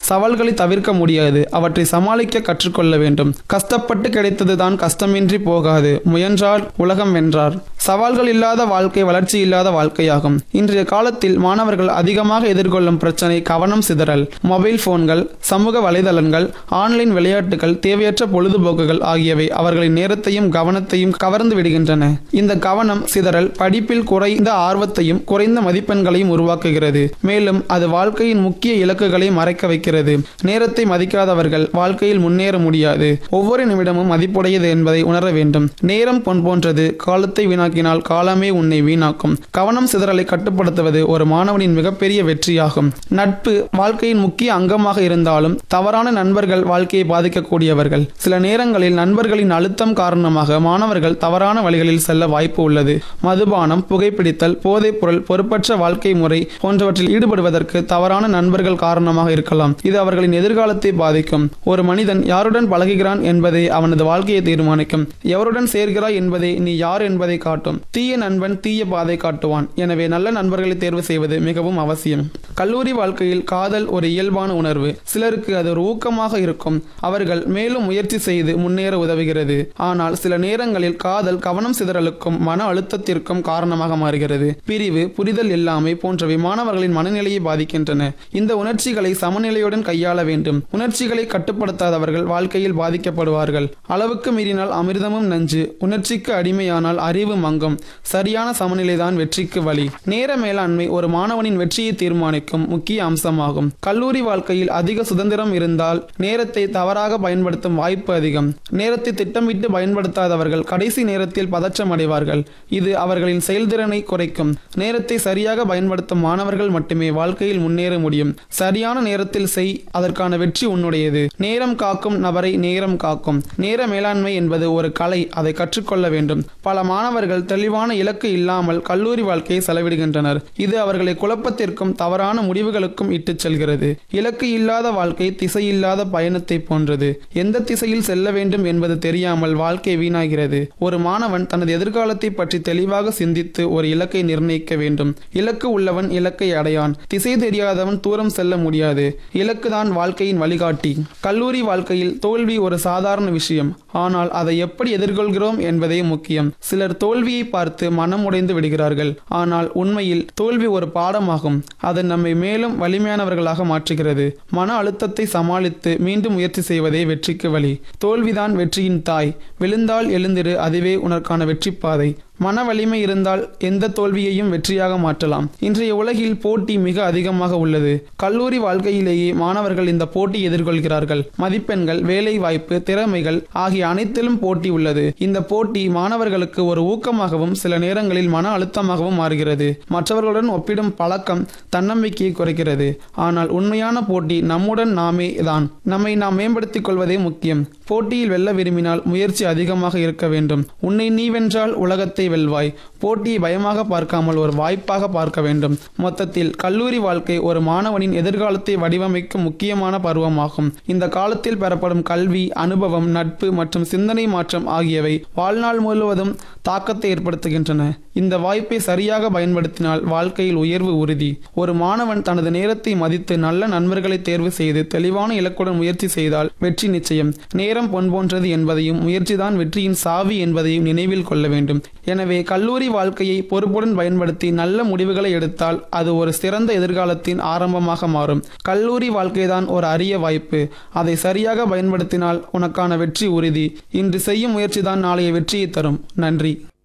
சவால்களை தவிர்க்க முடியாது அவற்றை சமாளிக்க கற்றுக்கொள்ள வேண்டும் கஷ்டப்பட்டு கிடைத்ததுதான் கஷ்டமின்றி போகாது முயன்றால் உலகம் வென்றார் சவால்கள் இல்லாத வாழ்க்கை வளர்ச்சி இல்லாத வாழ்க்கையாகும் இன்றைய காலத்தில் மாணவர்கள் அதிகமாக எதிர்கொள்ளும் பிரச்சனை கவனம் சிதறல் மொபைல் போன்கள் சமூக வலைதளங்கள் ஆன்லைன் விளையாட்டுகள் தேவையற்ற பொழுதுபோக்குகள் ஆகியவை அவர்களின் நேரத்தையும் கவனத்தையும் கவர்ந்து விடுகின்றன இந்த கவனம் சிதறல் படிப்பில் குறைந்த ஆர்வத்தையும் குறைந்த மதிப்பெண்களையும் உருவாக்குகிறது மேலும் அது வாழ்க்கையின் முக்கிய இலக்குகளை மறைக்க வைக்கிறது நேரத்தை மதிக்காதவர்கள் வாழ்க்கையில் முன்னேற முடியாது ஒவ்வொரு நிமிடமும் மதிப்புடையது என்பதை உணர வேண்டும் நேரம் பொன் போன்றது காலத்தை வீணாக்கினால் காலமே உன்னை வீணாக்கும் கவனம் சிதறலை கட்டுப்படுத்துவது ஒரு மாணவனின் மிகப்பெரிய வெற்றியாகும் நட்பு வாழ்க்கையின் முக்கிய அங்கமாக இருந்தாலும் தவறான நண்பர்கள் வாழ்க்கையை பாதிக்கக்கூடியவர்கள் சில நேரங்களில் நண்பர்களின் அழுத்தம் காரணமாக மாணவர்கள் தவறான வழிகளில் செல்ல வாய்ப்பு உள்ளது மதுபானம் புகைப்பிடித்தல் போதைப் பொருள் பொறுப்பற்ற வாழ்க்கை முறை போன்றவற்றில் ஈடுபடுவதற்கு தவறான நண்பர்கள் காரணமாக இருக்கலாம் இது அவர்களின் எதிர்காலத்தை பாதிக்கும் ஒரு மனிதன் யாருடன் பழகுகிறான் என்பதே அவனது வாழ்க்கையை தீர்மானிக்கும் எவருடன் சேர்கிறாய் என்பதே நீ யார் என்பதை காட்டும் தீய நண்பன் தீய பாதை காட்டுவான் எனவே நல்ல நண்பர்களை தேர்வு செய்வது மிகவும் அவசியம் கல்லூரி வாழ்க்கையில் காதல் ஒரு இயல்பான உணர்வு சிலருக்கு அது ஒரு ஊக்கமாக இருக்கும் அவர்கள் மேலும் முயற்சி செய்து முன்னேற உதவுகிறது ஆனால் சில நேரங்களில் காதல் கவனம் சிதறலுக்கும் மன அழுத்தத்திற்கும் காரணமாக மாறுகிறது பிரிவு புரிதல் இல்லாமை போன்றவை மாணவர்களின் மனநிலையை பாதிக்கின்றன இந்த உணர்ச்சிகளை சமநிலையுடன் கையாள வேண்டும் உணர்ச்சிகளை கட்டுப்படுத்தாதவர்கள் வாழ்க்கையில் பாதிக்கப்படுவார்கள் அளவுக்கு மீறினால் அமிர்தமும் நஞ்சு உணர்ச்சிக்கு அடிமையானால் அறிவு மங்கும் சரியான சமநிலைதான் வெற்றிக்கு வழி நேர மேலாண்மை ஒரு மாணவனின் வெற்றியை தீர்மானிக்கும் முக்கிய அம்சமாகும் கல்லூரி வாழ்க்கையில் அதிக சுதந்திரம் இருந்தால் நேரத்தை தவறாக பயன்படுத்தும் வாய்ப்பு அதிகம் நேரத்தை திட்டமிட்டு பயன்படுத்தாதவர்கள் கடைசி நேரத்தில் பதற்றம் அடைவார்கள் இது அவர்களின் செயல்திறனை குறைக்கும் நேரத்தை சரியாக பயன்படுத்தும் மாணவர்கள் மட்டுமே வாழ்க்கையில் முன்னேற முடியும் சரியான நேரத்தில் செய் அதற்கான வெற்றி உன்னுடையது நேரம் காக்கும் நபரை நேரம் காக்கும் நேர மேலாண்மை என்பது ஒரு கலை அதை கற்றுக்கொள்ள வேண்டும் பல மாணவர்கள் தெளிவான இலக்கு இல்லாமல் கல்லூரி வாழ்க்கையை செலவிடுகின்றனர் இது அவர்களை குழப்பத்திற்கும் தவறான முடிவுகளுக்கும் இட்டுச் செல்கிறது இலக்கு இல்லாத வாழ்க்கை திசையில்லாத பயணத்தை போன்றது எந்த திசையில் செல்ல வேண்டும் என்பது தெரியாமல் வாழ்க்கை வீணாகிறது ஒரு மாணவன் தனது எதிர்காலத்தை பற்றி தெளிவாக சிந்தித்து ஒரு இலக்கை நிர்ணயிக்க வேண்டும் இலக்கு உள்ளவன் இலக்கை அடையான் திசை தெரியாதவன் தூரம் செல்ல முடியாது இலக்குதான் வாழ்க்கையின் வழிகாட்டி கல்லூரி வாழ்க்கையில் தோல்வி ஒரு சாதாரண விஷயம் ஆனால் அதை எப்படி எதிர்கொள்கிறோம் என்பதே முக்கியம் சிலர் தோல்வியை பார்த்து மனம் உடைந்து விடுகிறார்கள் ஆனால் உண்மையில் தோல்வி ஒரு பாடமாகும் அது நம்மை மேலும் வலிமையானவர்களாக மாற்றுகிறது மன அழுத்தத்தை சமாளித்து மீண்டும் முயற்சி செய்வதே வெற்றிக்கு வழி தோல்விதான் வெற்றியின் தாய் விழுந்தால் எழுந்திரு அதுவே உனக்கான வெற்றி பாதை மன வலிமை இருந்தால் எந்த தோல்வியையும் வெற்றியாக மாற்றலாம் இன்றைய உலகில் போட்டி மிக அதிகமாக உள்ளது கல்லூரி வாழ்க்கையிலேயே மாணவர்கள் இந்த போட்டி எதிர்கொள்கிறார்கள் மதிப்பெண்கள் வேலை வாய்ப்பு திறமைகள் ஆகிய அனைத்திலும் போட்டி உள்ளது இந்த போட்டி மாணவர்களுக்கு ஒரு ஊக்கமாகவும் சில நேரங்களில் மன அழுத்தமாகவும் மாறுகிறது மற்றவர்களுடன் ஒப்பிடும் பழக்கம் தன்னம்பிக்கையை குறைக்கிறது ஆனால் உண்மையான போட்டி நம்முடன் நாமே தான் நம்மை நாம் மேம்படுத்திக் கொள்வதே முக்கியம் போட்டியில் வெல்ல விரும்பினால் முயற்சி அதிகமாக இருக்க வேண்டும் உன்னை நீ வென்றால் உலகத்தை வெல்வாய் போட்டியை பயமாக பார்க்காமல் ஒரு வாய்ப்பாக பார்க்க வேண்டும் மொத்தத்தில் கல்லூரி வாழ்க்கை ஒரு மாணவனின் எதிர்காலத்தை வடிவமைக்கும் முக்கியமான பருவமாகும் இந்த காலத்தில் பெறப்படும் கல்வி அனுபவம் நட்பு மற்றும் சிந்தனை மாற்றம் ஆகியவை வாழ்நாள் முழுவதும் தாக்கத்தை ஏற்படுத்துகின்றன இந்த வாய்ப்பை சரியாக பயன்படுத்தினால் வாழ்க்கையில் உயர்வு உறுதி ஒரு மாணவன் தனது நேரத்தை மதித்து நல்ல நண்பர்களை தேர்வு செய்து தெளிவான இலக்குடன் முயற்சி செய்தால் வெற்றி நிச்சயம் நேரம் பொன் போன்றது என்பதையும் முயற்சிதான் வெற்றியின் சாவி என்பதையும் நினைவில் கொள்ள வேண்டும் எனவே கல்லூரி வாழ்க்கையை பொறுப்புடன் பயன்படுத்தி நல்ல முடிவுகளை எடுத்தால் அது ஒரு சிறந்த எதிர்காலத்தின் ஆரம்பமாக மாறும் கல்லூரி வாழ்க்கைதான் ஒரு அரிய வாய்ப்பு அதை சரியாக பயன்படுத்தினால் உனக்கான வெற்றி உறுதி இன்று செய்யும் முயற்சிதான் நாளைய வெற்றியை தரும் நன்றி